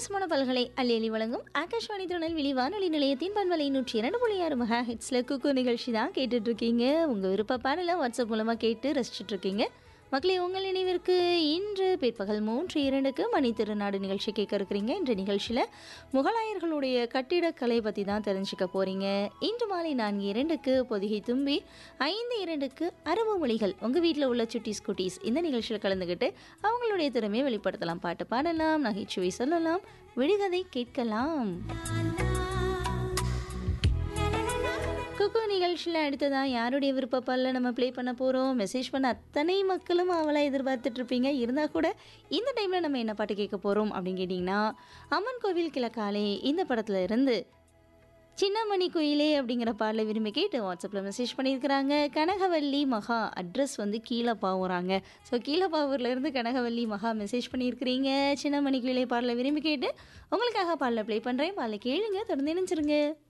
வித்தியாசமான பல்களை அள்ளி அள்ளி வழங்கும் ஆகாஷ்வாணி திருநெல்வேலி வானொலி நிலையத்தின் பண்பலை நூற்றி இரண்டு புள்ளி ஆறு மெகா ஹெட்ஸில் குக்கு நிகழ்ச்சி தான் கேட்டுட்டு இருக்கீங்க உங்கள் விருப்ப பாடலை வாட்ஸ்அப் மூலமாக கேட்டு ரசிச்சுட்டு இருக்கீங்க மக்களே உங்கள் நினைவிற்கு இன்று பிற்பகல் மூன்று இரண்டுக்கு மணி திருநாடு நிகழ்ச்சி கேட்க இருக்கிறீங்க இன்ற நிகழ்ச்சியில் முகலாயர்களுடைய கட்டிடக்கலை பற்றி தான் தெரிஞ்சுக்க போகிறீங்க இன்று மாலை நான்கு இரண்டுக்கு பொதிகை தும்பி ஐந்து இரண்டுக்கு அரபு மொழிகள் உங்கள் வீட்டில் உள்ள சுட்டீஸ் குட்டீஸ் இந்த நிகழ்ச்சியில் கலந்துக்கிட்டு அவங்களுடைய திறமையை வெளிப்படுத்தலாம் பாட்டு பாடலாம் நகைச்சுவை சொல்லலாம் விடுகதை கேட்கலாம் குக்கு நிகழ்ச்சியில் அடுத்ததாக யாருடைய விருப்பப்பாலில் நம்ம ப்ளே பண்ண போகிறோம் மெசேஜ் பண்ண அத்தனை மக்களும் அவளை எதிர்பார்த்துட்டு இருப்பீங்க இருந்தால் கூட இந்த டைமில் நம்ம என்ன பாட்டு கேட்க போகிறோம் அப்படின்னு கேட்டிங்கன்னா அம்மன் கோவில் கிழக்காலே இந்த படத்தில் இருந்து சின்னமணி குயிலே அப்படிங்கிற பாடலை விரும்பி கேட்டு வாட்ஸ்அப்பில் மெசேஜ் பண்ணியிருக்கிறாங்க கனகவல்லி மகா அட்ரஸ் வந்து கீழே பாவுறாங்க ஸோ கீழே பாவூர்லேருந்து கனகவல்லி மகா மெசேஜ் பண்ணியிருக்கிறீங்க சின்னமணி குயிலே பாடலை விரும்பி கேட்டு உங்களுக்காக பாடலை ப்ளே பண்ணுறேன் பாடலை கேளுங்க தொடர்ந்து நினைச்சிருங்க